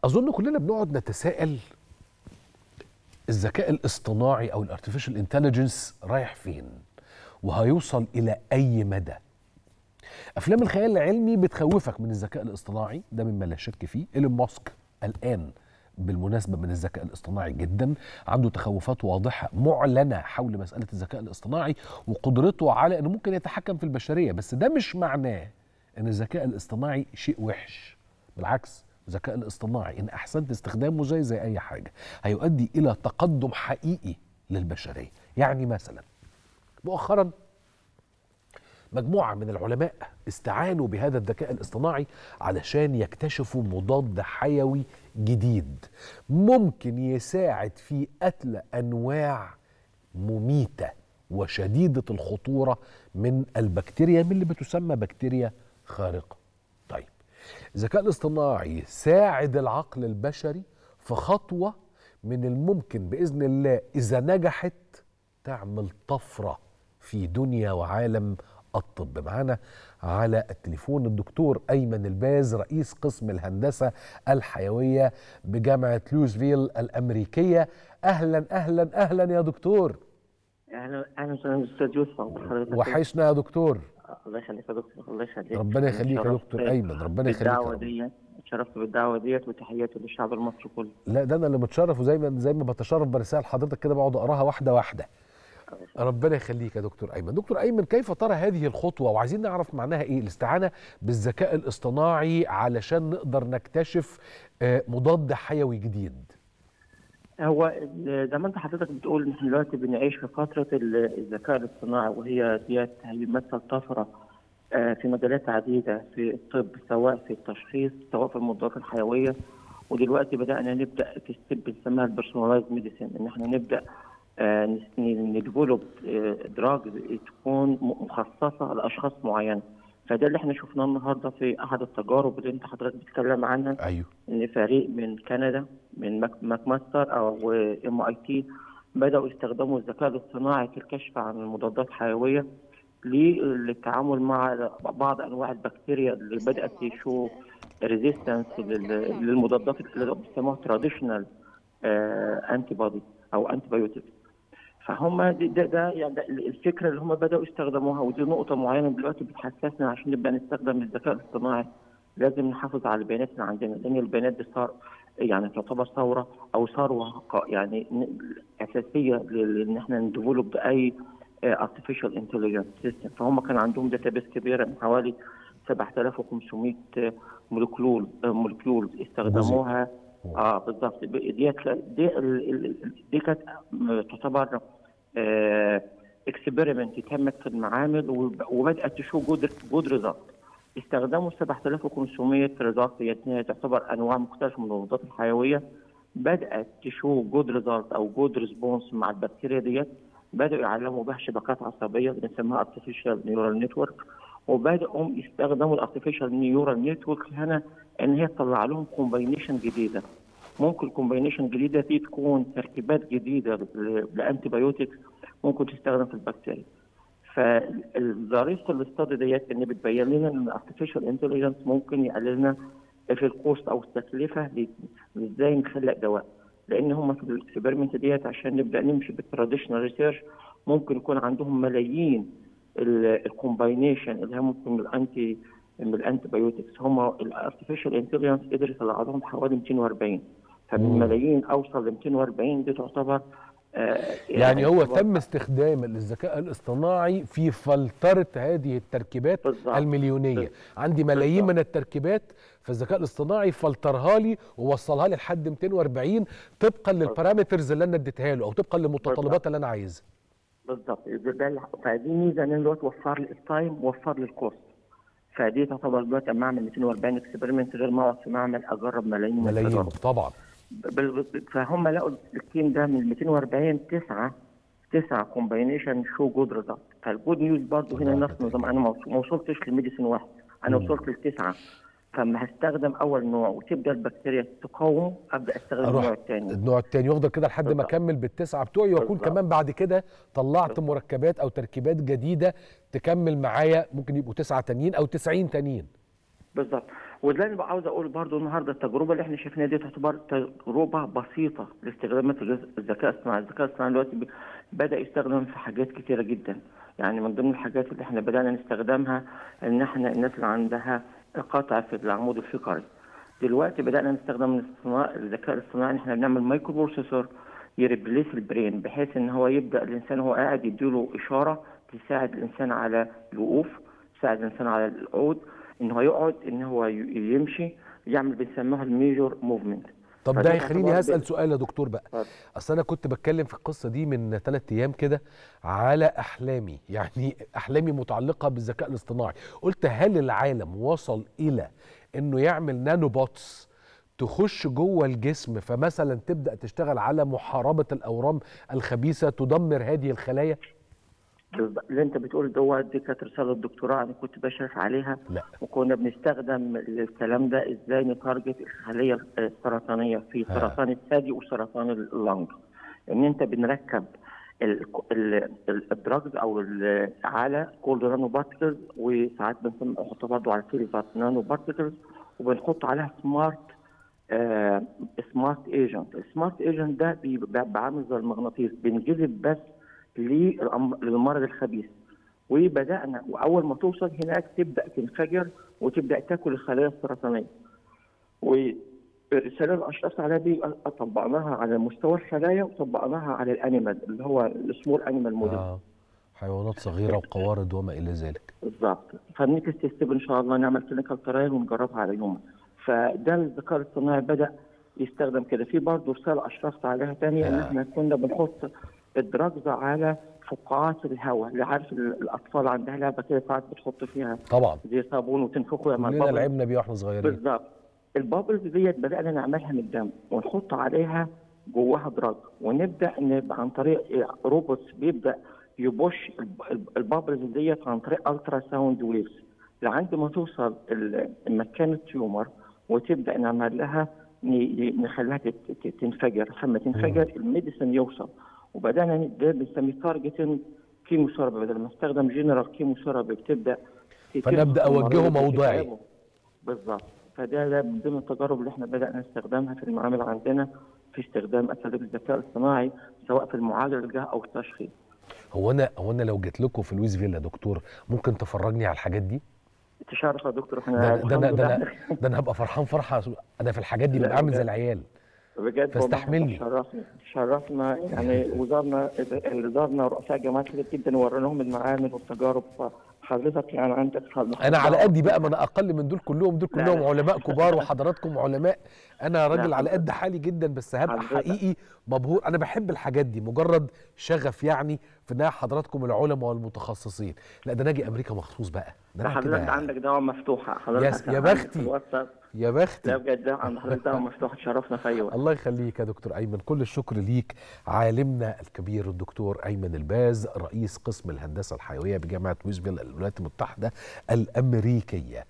اظن كلنا بنقعد نتساءل الذكاء الاصطناعي او الارتفيشال انتليجنس رايح فين وهيوصل الى اي مدى افلام الخيال العلمي بتخوفك من الذكاء الاصطناعي ده مما لا شك فيه ايلون ماسك الان بالمناسبة من الذكاء الاصطناعي جدا عنده تخوفات واضحة معلنة حول مسألة الذكاء الاصطناعي وقدرته على أنه ممكن يتحكم في البشرية بس ده مش معناه أن الذكاء الاصطناعي شيء وحش بالعكس الذكاء الاصطناعي إن أحسنت استخدامه زي زي أي حاجة هيؤدي إلى تقدم حقيقي للبشرية يعني مثلا مؤخرا مجموعة من العلماء استعانوا بهذا الذكاء الاصطناعي علشان يكتشفوا مضاد حيوي جديد ممكن يساعد في قتل أنواع مميتة وشديدة الخطورة من البكتيريا من اللي بتسمى بكتيريا خارقة طيب الذكاء الاصطناعي ساعد العقل البشري في خطوة من الممكن بإذن الله إذا نجحت تعمل طفرة في دنيا وعالم الطب معانا على التليفون الدكتور أيمن الباز رئيس قسم الهندسة الحيوية بجامعة لوزفيل الأمريكية أهلا أهلا أهلا يا دكتور اهلا اهلا وسهلا استاذ يوسف حضرتك وحشنا يا دكتور الله يخليك يا دكتور الله يخليك ربنا يخليك يا دكتور أيمن ربنا يخليك يا بالدعوه رب. ديت اتشرفت بالدعوه ديت وتحياتي للشعب المصري كله لا ده انا اللي متشرف وزي ما زي ما بتشرف برسائل حضرتك كده بقعد اقراها واحده واحده ربنا يخليك يا دكتور ايمن دكتور ايمن كيف ترى هذه الخطوه وعايزين نعرف معناها ايه الاستعانه بالذكاء الاصطناعي علشان نقدر نكتشف آه، مضاد حيوي جديد هو ال- زي ما انت حضرتك بتقول احنا دلوقتي بنعيش في فتره ال- الذكاء الاصطناعي وهي ديت هيمثل طفره آه، في مجالات عديده في الطب سواء في التشخيص سواء في المضادات الحيويه ودلوقتي بدانا نبدا في ستيب بنسميها البيرسونلايز ميديسين ان احنا نبدا نديفلوب دراج تكون م- مخصصه لاشخاص معينه فده اللي احنا شفناه النهارده في احد التجارب اللي انت حضرتك بتتكلم عنها ايوه ان فريق من كندا من ماك ماك ماستر او ام اي تي بداوا يستخدموا الذكاء الاصطناعي في الكشف عن المضادات الحيويه للتعامل مع بعض انواع البكتيريا اللي بدات تشو ريزيستنس للمضادات اللي بيسموها تراديشنال انتي بودي او انتي بايوتكس فهم ده, ده, ده يعني ده الفكره اللي هم بداوا يستخدموها ودي نقطه معينه دلوقتي بتحسسنا عشان نبدا نستخدم الذكاء الاصطناعي لازم نحافظ على البيانات اللي عندنا لان البيانات دي صار يعني تعتبر ثوره او ثروه ق- يعني ن- اساسيه ل- ان احنا نديفلوب باي ارتفيشال انتليجنس سيستم فهم كان عندهم داتابيس كبيره من حوالي 7500 مولكيول مولكيول استخدموها اه بالظبط ب- ديت دي ال- ال- ال- دي كانت م- تعتبر اكسبيرمنت تمت في المعامل وب- وبدات تشو جود جود ريزلت استخدموا 7500 ريزلت ديت تعتبر انواع مختلفه من المضادات الحيويه بدات تشو جود ريزلت او جود ريسبونس مع البكتيريا ديت بداوا يعلموا بها شبكات عصبيه بنسميها ارتفيشال نيورال نتورك وبداوا يستخدموا الارتفيشال نيورال نتورك هنا ان هي تطلع لهم كومباينيشن جديده ممكن كومباينيشن جديده دي تكون تركيبات جديده لانتي بايوتكس ممكن تستخدم في البكتيريا فالظريف في الاستادي ديت ان بتبين لنا ان الارتفيشال انتليجنس ممكن يقلل لنا في الكوست او التكلفه ل- ازاي نخلق دواء لان هم في الاكسبيرمنت ديت عشان نبدا نمشي بالتراديشنال ريسيرش ممكن يكون عندهم ملايين الكومباينيشن اللي هي ممكن من الانتي من الانتي بايوتكس هم الارتفيشال انتليجنس قدر يطلع لهم حوالي 240 فمن مم. ملايين اوصل ل 240 دي تعتبر آه يعني هو تعتبر- تم استخدام الذكاء الاصطناعي في فلترة هذه التركيبات بالظبط. المليونية بالظبط. عندي ملايين بالظبط. من التركيبات فالذكاء الاصطناعي فلترها لي ووصلها لي لحد 240 طبقا للبارامترز اللي انا اديتها له او طبقا للمتطلبات اللي انا عايزها بالظبط ده ده اللي- فدي ميزه ان دلوقتي وفر لي التايم وفر لي الكوست فدي تعتبر دلوقتي اما اعمل 240 اكسبيرمنت غير ما اقعد في معمل اجرب ملايين من ملايين التجارب. طبعا بال- بال- فهم لقوا التيم ده من 240 تسعه تسعه كومباينيشن شو جود ريزلت فالجود نيوز برضه هنا نفس النظام انا ما وص- ما وصلتش لميديسين واحد انا مم. وصلت لتسعه فلما هستخدم اول نوع وتبدا البكتيريا تقاوم ابدا استخدم اروح النوع الثاني النوع التاني يفضل كده لحد ما بالظبط. اكمل بالتسعه بتوعي واكون بالظبط. كمان بعد كده طلعت بالظبط. مركبات او تركيبات جديده تكمل معايا ممكن يبقوا تسعه تانيين او 90 تانيين بالظبط وده اللي بقى عاوز اقول برضو النهارده التجربه اللي احنا شايفينها دي تعتبر تجربه بسيطه لاستخدامات الذكاء الاصطناعي، الذكاء الاصطناعي دلوقتي ب- بدا يستخدم في حاجات كتيره جدا، يعني من ضمن الحاجات اللي احنا بدانا نستخدمها ان احنا الناس اللي عندها قطع في العمود الفقري. دلوقتي بدانا نستخدم الاصطناع- الذكاء الاصطناعي ان احنا بنعمل مايكرو بروسيسور يريبليس البرين بحيث ان هو يبدا الانسان هو قاعد يديله اشاره تساعد الانسان على الوقوف تساعد الانسان على القعود ان هو يقعد ان هو ي- يمشي يعمل بنسميها الميجور موفمنت طب فده ده هيخليني تعتبر هسال ب- سؤال يا دكتور بقى اتفضل. اصل انا كنت بتكلم في القصه دي من ثلاث ايام كده على احلامي يعني احلامي متعلقه بالذكاء الاصطناعي قلت هل العالم وصل الى انه يعمل نانو بوتس تخش جوه الجسم فمثلا تبدا تشتغل على محاربه الاورام الخبيثه تدمر هذه الخلايا بالظبط. اللي انت بتقول دوت دي كانت رساله الدكتوراه انا كنت بشرف عليها لا وكنا بنستخدم الكلام ده ازاي نتارجت الخليه السرطانيه في ها. سرطان الثدي وسرطان اللنج ان انت بنركب الدراجز او ال- على كولد نانو بارتكلز وساعات بنحط برضه على سيلفر نانو بارتكلز وبنحط عليها سمارت آه سمارت ايجنت السمارت ايجنت ده بيبقى بعامل زي المغناطيس بينجذب بس للأم- للمرض الخبيث وبدانا واول ما توصل هناك تبدا تنفجر وتبدا تاكل الخلايا السرطانيه والرساله اللي اشرفت عليها دي طبقناها على مستوى الخلايا وطبقناها على الانيمال اللي هو السمول انيمال موديل آه. حيوانات صغيره وقوارض وما الى ذلك بالظبط فالنيكست ستيب ان شاء الله نعمل كلينيكال ترايل ونجربها على يوم فده الذكاء الاصطناعي بدا يستخدم كده في برضه رساله اشرفت عليها تانية ان آه. احنا كنا بنحط الدراجز على فقاعات الهواء اللي عارف ال- الاطفال عندها لعبه كده ساعات بتحط فيها طبعا زي صابون وتنفخه يا كلنا لعبنا بيه واحنا صغيرين بالظبط البابلز ديت بدانا نعملها من الدم ونحط عليها جواها دراج ونبدا نبقى عن طريق روبوتس بيبدا يبوش الب- الب- البابلز ديت عن طريق الترا ساوند ويفز لعند ما توصل ال- مكان التيومر وتبدا نعمل لها ن- نخليها تت- تت- تنفجر لما تنفجر الميديسن يوصل وبدانا ن- ده بنسميه تارجتنج كيمو ثيرابي بدل ما استخدم جنرال كيمو ثيرابي بتبدا فنبدأ تتم أوجهه المريض موضعي. وتتعبه. بالظبط فده ده من ضمن التجارب اللي احنا بدانا نستخدمها في المعامل عندنا في استخدام اساليب الذكاء الاصطناعي سواء في المعالجه او التشخيص هو انا هو انا لو جيت لكم في لويس فيلا دكتور ممكن تفرجني على الحاجات دي تشرف يا دكتور ده احنا ده انا الحمد ده لله انا ده انا هبقى فرحان فرحه انا في الحاجات دي لا، ببقى عامل زي بجد. العيال بجد فاستحملني. والله شرفنا شرفنا يعني وزارنا اللي زارنا رؤساء جامعات كتير جدا وريناهم المعامل والتجارب فحضرتك يعني عندك انا على قدي بقى ما انا اقل من دول كلهم دول لا، كلهم لا. علماء كبار وحضراتكم علماء انا راجل لا، على قد حضرتك. حالي جدا بس هبقى حضرتك. حقيقي مبهور انا بحب الحاجات دي مجرد شغف يعني في انها حضراتكم العلماء والمتخصصين لا ده انا اجي امريكا مخصوص بقى ده انا حضرتك كده عندك دعوه مفتوحه حضرتك يا عندك بختي. في الواتساب يا بختي لا بجد عند حضرتك دعوه مفتوحه تشرفنا في اي وقت الله يخليك يا دكتور ايمن كل الشكر ليك عالمنا الكبير الدكتور ايمن الباز رئيس قسم الهندسه الحيويه بجامعه ويزفيل الولايات المتحده الامريكيه